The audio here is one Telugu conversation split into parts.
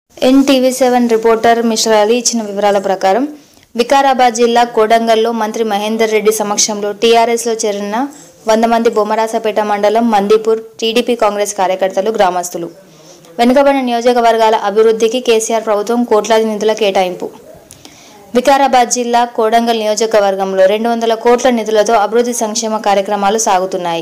NTV seven reporter Mishra Ali ఇచ్చిన వివరాల ప్రకారం వికారాబాద్ జిల్లా కోడంగల్లో మంత్రి మహేందర్ రెడ్డి సమక్షంలో టీఆర్ఎస్లో చేరిన వంద మంది బొమ్మరాసపేట మండలం మందీపూర్ టీడీపీ కాంగ్రెస్ కార్యకర్తలు గ్రామస్తులు వెనుకబడిన నియోజకవర్గాల అభివృద్ధికి కేసీఆర్ ప్రభుత్వం కోట్లాది నిధుల కేటాయింపు వికారాబాద్ జిల్లా కోడంగల్ నియోజకవర్గంలో రెండు వందల కోట్ల నిధులతో అభివృద్ధి సంక్షేమ కార్యక్రమాలు సాగుతున్నాయి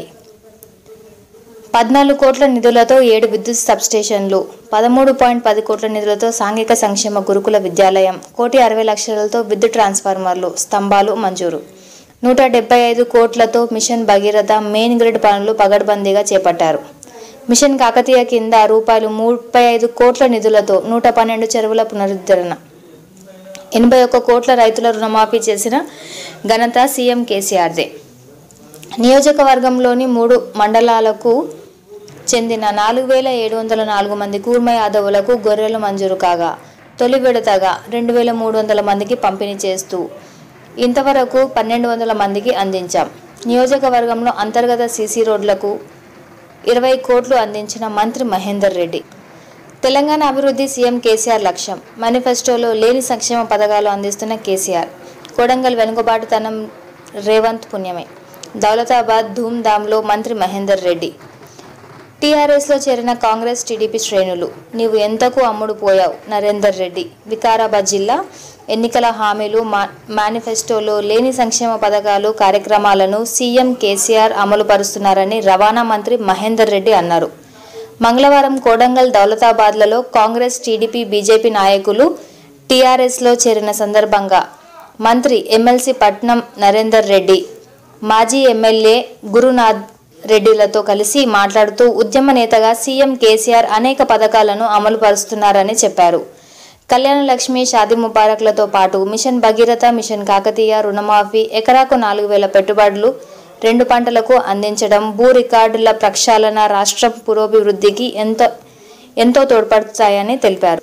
పద్నాలుగు కోట్ల నిధులతో ఏడు విద్యుత్ సబ్స్టేషన్లు పదమూడు పాయింట్ పది కోట్ల నిధులతో సాంఘిక సంక్షేమ గురుకుల విద్యాలయం కోటి అరవై లక్షలతో విద్యుత్ ట్రాన్స్ఫార్మర్లు స్తంభాలు మంజూరు నూట డెబ్బై ఐదు కోట్లతో మిషన్ భగీరథ మెయిన్ గ్రిడ్ పనులు పగడ్బందీగా చేపట్టారు మిషన్ కాకతీయ కింద రూపాయలు ముప్పై ఐదు కోట్ల నిధులతో నూట పన్నెండు చెరువుల పునరుద్ధరణ ఎనభై ఒక్క కోట్ల రైతుల రుణమాఫీ చేసిన ఘనత సీఎం కేసీఆర్దే నియోజకవర్గంలోని మూడు మండలాలకు చెందిన నాలుగు వేల ఏడు వందల నాలుగు మంది కూర్మ యాదవులకు గొర్రెలు మంజూరు కాగా తొలి విడతగా రెండు వేల మూడు వందల మందికి పంపిణీ చేస్తూ ఇంతవరకు పన్నెండు వందల మందికి అందించాం నియోజకవర్గంలో అంతర్గత సీసీ రోడ్లకు ఇరవై కోట్లు అందించిన మంత్రి మహేందర్ రెడ్డి తెలంగాణ అభివృద్ధి సీఎం కేసీఆర్ లక్ష్యం మేనిఫెస్టోలో లేని సంక్షేమ పథకాలు అందిస్తున్న కేసీఆర్ కొడంగల్ వెనుకబాటుతనం రేవంత్ పుణ్యమే దౌలతాబాద్ ధూమ్ధామ్లో మంత్రి మహేందర్ రెడ్డి టీఆర్ఎస్లో చేరిన కాంగ్రెస్ టీడీపీ శ్రేణులు నీవు ఎంతకు అమ్ముడు పోయావు నరేందర్ రెడ్డి వికారాబాద్ జిల్లా ఎన్నికల హామీలు మా మేనిఫెస్టోలో లేని సంక్షేమ పథకాలు కార్యక్రమాలను సీఎం కేసీఆర్ అమలు పరుస్తున్నారని రవాణా మంత్రి మహేందర్ రెడ్డి అన్నారు మంగళవారం కోడంగల్ దౌలతాబాద్లలో కాంగ్రెస్ టీడీపీ బీజేపీ నాయకులు టీఆర్ఎస్లో చేరిన సందర్భంగా మంత్రి ఎమ్మెల్సీ పట్నం నరేందర్ రెడ్డి మాజీ ఎమ్మెల్యే గురునాథ్ రెడ్డిలతో కలిసి మాట్లాడుతూ ఉద్యమ నేతగా సీఎం కేసీఆర్ అనేక పథకాలను అమలు పరుస్తున్నారని చెప్పారు కళ్యాణ లక్ష్మి షాదీ ముబారక్లతో పాటు మిషన్ భగీరథ మిషన్ కాకతీయ రుణమాఫీ ఎకరాకు నాలుగు వేల పెట్టుబడులు రెండు పంటలకు అందించడం భూ రికార్డుల ప్రక్షాళన రాష్ట్రం పురోభివృద్ధికి ఎంతో ఎంతో తోడ్పడతాయని తెలిపారు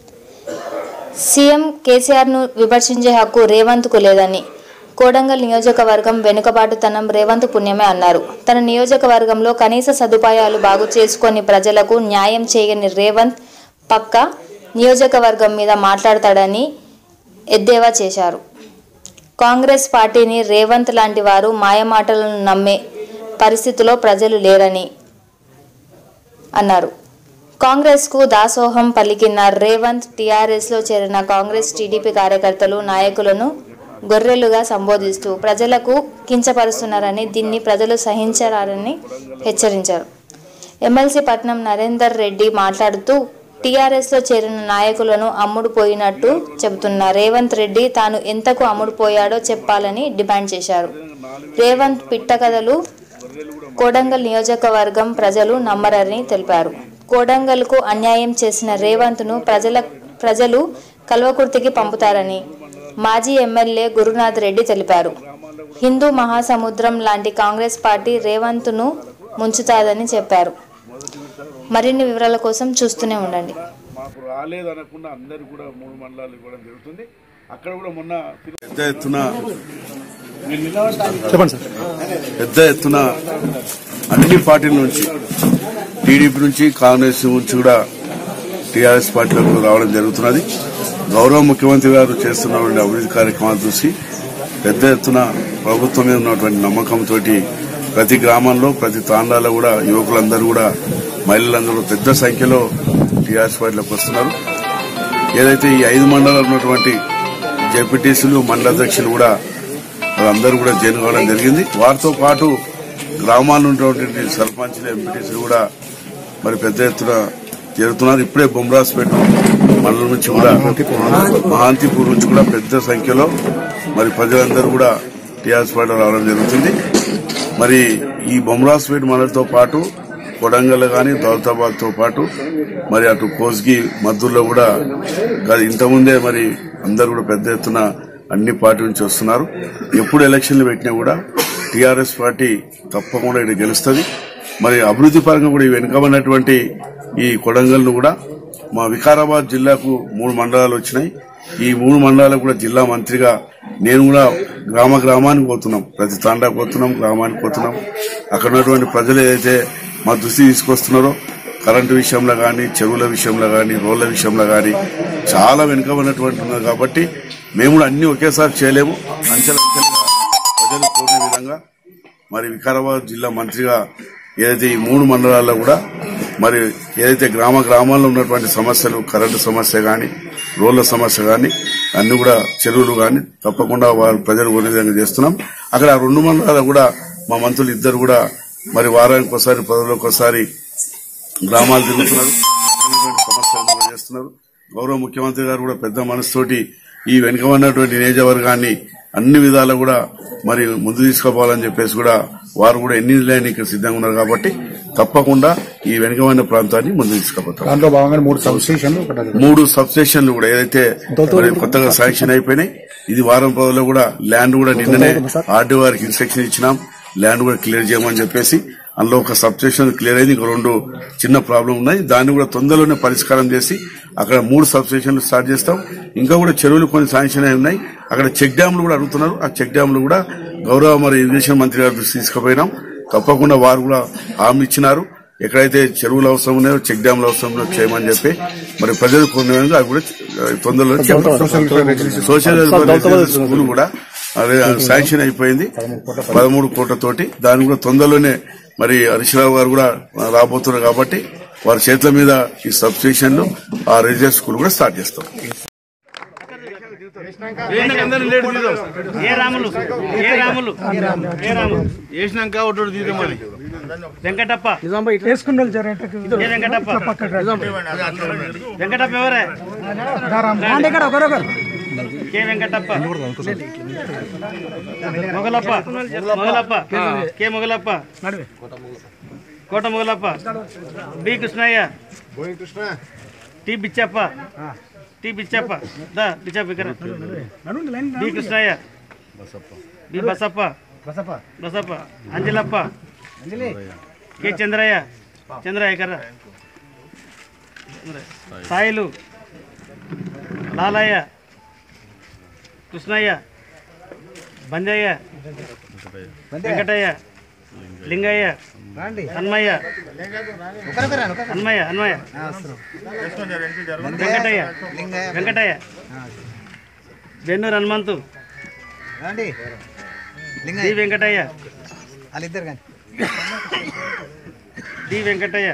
సీఎం కేసీఆర్ను విమర్శించే హక్కు రేవంత్కు లేదని కోడంగల్ నియోజకవర్గం వెనుకబాటుతనం రేవంత్ పుణ్యమే అన్నారు తన నియోజకవర్గంలో కనీస సదుపాయాలు బాగు చేసుకొని ప్రజలకు న్యాయం చేయని రేవంత్ పక్క నియోజకవర్గం మీద మాట్లాడతాడని ఎద్దేవా చేశారు కాంగ్రెస్ పార్టీని రేవంత్ లాంటి వారు మాయమాటలను నమ్మే పరిస్థితిలో ప్రజలు లేరని అన్నారు కాంగ్రెస్కు దాసోహం పలికిన రేవంత్ టీఆర్ఎస్లో చేరిన కాంగ్రెస్ టీడీపీ కార్యకర్తలు నాయకులను గొర్రెలుగా సంబోధిస్తూ ప్రజలకు కించపరుస్తున్నారని దీన్ని ప్రజలు సహించరారని హెచ్చరించారు ఎమ్మెల్సీ పట్నం నరేందర్ రెడ్డి మాట్లాడుతూ టీఆర్ఎస్లో చేరిన నాయకులను అమ్ముడుపోయినట్టు చెబుతున్న రేవంత్ రెడ్డి తాను ఎంతకు అమ్ముడుపోయాడో చెప్పాలని డిమాండ్ చేశారు రేవంత్ పిట్టకథలు కోడంగల్ నియోజకవర్గం ప్రజలు నమ్మరని తెలిపారు కోడంగల్కు అన్యాయం చేసిన రేవంత్ను ప్రజల ప్రజలు కల్వకుర్తికి పంపుతారని మాజీ ఎమ్మెల్యే గురునాథ్ రెడ్డి తెలిపారు హిందూ మహాసముద్రం లాంటి కాంగ్రెస్ పార్టీ రేవంత్ను ముంచుతాదని చెప్పారు మరిన్ని వివరాల కోసం చూస్తూనే ఉండండి మాకు రాలేదు అనకుండా అందరు కూడా మూడు మండలాలు ఇవ్వడం జరుగుతుంది అక్కడ కూడా మొన్న పెద్ద ఎత్తున చెప్పండి సార్ పెద్ద ఎత్తున అన్ని పార్టీల నుంచి టీడీపీ నుంచి కాంగ్రెస్ నుంచి కూడా టీఆర్ఎస్ పార్టీలకు రావడం జరుగుతున్నది గౌరవ ముఖ్యమంత్రి గారు చేస్తున్నటువంటి అభివృద్ధి కార్యక్రమాలు చూసి పెద్ద ఎత్తున ప్రభుత్వం మీద ఉన్నటువంటి నమ్మకంతో ప్రతి గ్రామంలో ప్రతి తాండాలో కూడా యువకులందరూ కూడా మహిళలందరూ పెద్ద సంఖ్యలో టీఆర్ఎస్ పార్టీలోకి వస్తున్నారు ఏదైతే ఈ ఐదు మండలాలు ఉన్నటువంటి జెపిటీసీలు మండల అధ్యక్షులు కూడా వాళ్ళందరూ కూడా జైన్ కావడం జరిగింది వారితో పాటు గ్రామాల్లో ఉన్నటువంటి సర్పంచ్లు ఎంపీటీసీలు కూడా మరి పెద్ద ఎత్తున చేరుతున్నారు ఇప్పుడే బొమ్రాస్పేట మండలం నుంచి కూడా మహాంతిపూర్ నుంచి కూడా పెద్ద సంఖ్యలో మరి ప్రజలందరూ కూడా టీఆర్ఎస్ పార్టీ రావడం జరుగుతుంది మరి ఈ బొమ్రాస్పేట మండలితో పాటు కొడంగల్ గాని దౌలతాబాద్ తో పాటు మరి అటు కోస్గి మద్దూరులో కూడా కాదు ఇంతకుముందే మరి అందరు కూడా పెద్ద ఎత్తున అన్ని పార్టీ నుంచి వస్తున్నారు ఎప్పుడు ఎలక్షన్లు పెట్టినా కూడా టీఆర్ఎస్ పార్టీ తప్పకుండా ఇక్కడ గెలుస్తుంది మరి అభివృద్ధి పరంగా కూడా ఈ వెనుకబడినటువంటి ఈ కొడంగల్ను కూడా మా వికారాబాద్ జిల్లాకు మూడు మండలాలు వచ్చినాయి ఈ మూడు మండలాలకు కూడా జిల్లా మంత్రిగా నేను కూడా గ్రామ గ్రామానికి పోతున్నాం ప్రతి తాండాకు పోతున్నాం గ్రామానికి పోతున్నాం అక్కడ ఉన్నటువంటి ప్రజలు ఏదైతే మా దృష్టి తీసుకొస్తున్నారో కరెంటు విషయంలో కానీ చెరువుల విషయంలో కానీ రోడ్ల విషయంలో కానీ చాలా వెనుకబడినటువంటి ఉన్నది కాబట్టి మేము కూడా అన్ని ఒకేసారి చేయలేము అంచెలంచెలుగా ప్రజలు కోరిన విధంగా మరి వికారాబాద్ జిల్లా మంత్రిగా ఏదైతే ఈ మూడు మండలాల్లో కూడా మరి ఏదైతే గ్రామ గ్రామాల్లో ఉన్నటువంటి సమస్యలు కరెంటు సమస్య కానీ రోడ్ల సమస్య కానీ అన్ని కూడా చెరువులు కానీ తప్పకుండా వారు ప్రజలు కోరే విధంగా చేస్తున్నాం అక్కడ ఆ రెండు మండలాలు కూడా మా మంత్రులు ఇద్దరు కూడా మరి వారానికి ఒకసారి పదవులకు ఒకసారి గ్రామాలు తిరుగుతున్నారు ఉన్నటువంటి సమస్యలను కూడా చేస్తున్నారు గౌరవ ముఖ్యమంత్రి గారు కూడా పెద్ద మనసుతోటి ఈ వెనుక ఉన్నటువంటి నియోజకవర్గాన్ని అన్ని విధాలు కూడా మరి ముందు తీసుకుపోవాలని చెప్పేసి కూడా వారు కూడా ఎన్ని నిలయానికి సిద్ధంగా ఉన్నారు కాబట్టి తప్పకుండా ఈ వెనుకమైన ప్రాంతాన్ని ముందు తీసుకుపోతాం దాంట్లో భాగంగా మూడు సబ్ స్టేషన్లు ఒకటి అది. మూడు సబ్ స్టేషన్లు కూడా ఏదైతే మరి కొత్తగా శాంక్షన్ అయిపోయినాయి ఇది వారం పదవుల్లో కూడా ల్యాండ్ కూడా నిన్ననే ఆర్డీ వారికి ఇన్స్ట్రక్షన్ ఇచ్చినాం ల్యాండ్ కూడా క్లియర్ చేయమని చెప్పేసి అందులో ఒక సబ్ స్టేషన్ క్లియర్ అయింది ఇంకో రెండు చిన్న ప్రాబ్లం ఉన్నాయి దాన్ని కూడా తొందరలోనే పరిష్కారం చేసి అక్కడ మూడు సబ్ స్టేషన్లు స్టార్ట్ చేస్తాం ఇంకా కూడా చెరువులు కొన్ని శాంక్షన్ అయి ఉన్నాయి అక్కడ చెక్ డ్యాంలు కూడా అడుగుతున్నారు ఆ చెక్ డ్యాంలు కూడా గౌరవ మరి ఇరిగేషన్ మంత్రి గారి దృష్టికి తీసుకుపోయినాం తప్పకుండా వారు కూడా హామీ ఇచ్చినారు ఎక్కడైతే చెరువులు అవసరం ఉన్నాయో చెక్ డ్యాంలు అవసరం ఉన్నాయో చేయమని చెప్పి మరి ప్రజలు కొన్ని విధంగా అవి కూడా తొందరలో social residential social welfare school కూడా అదే శాంక్షన్ అయిపోయింది పదమూడు కోట్ల తోటి దాన్ని కూడా తొందరలోనే మరి హరీశ్రావు గారు కూడా రాబోతున్నారు కాబట్టి వారి చేతుల మీద ఈ సబ్ స్టేషన్లు ఆ రెసిడెన్స్ స్కూల్ కూడా స్టార్ట్ చేస్తాం ఏ రాములు ఏ రాములు ఏ రాములు వేసినాక ఒకటి తీద్దామని వెంకటప్ప వేసుకున్నారు జర వెంటకి. ఏ వెంకటప్ప వెంకటప్ప ఎవరే రాండి ఇక్కడ ఒకరొకరు K Venkatappa Mogalappa Mogalappa K Mogalappa Kota Mogalappa B Krishnaiah T Bichappa T Bichappa దా బిచ్చప్ప ఇక్కడ B Krishnaiah B Basappa Basappa Anjalappa K Chandraiah Chandraiah Karra Sailu Lalaiah Krishnaiah Banjaiah Venkataiah Lingaiah Hanmaiah Hanmaiah Hanmaiah Venkataiah Venkataiah Bennur Hanumanthu D Venkataiah వాళ్ళిద్దరు కానీ డి వెంకటయ్య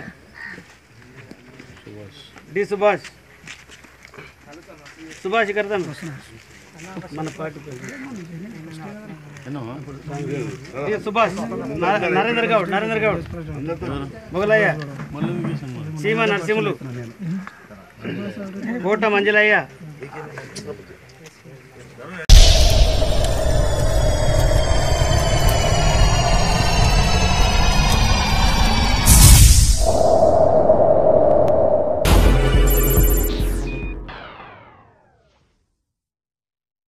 డి సుభాష్ సుభాష్ కర్తన్ మన పార్టీ పేరు. డి సుభాష్ నర- నరేంద్ర గౌడ్ నరేంద్ర గౌడ్ మొగలయ్య సీమ నరసింహులు కోట మంజులయ్య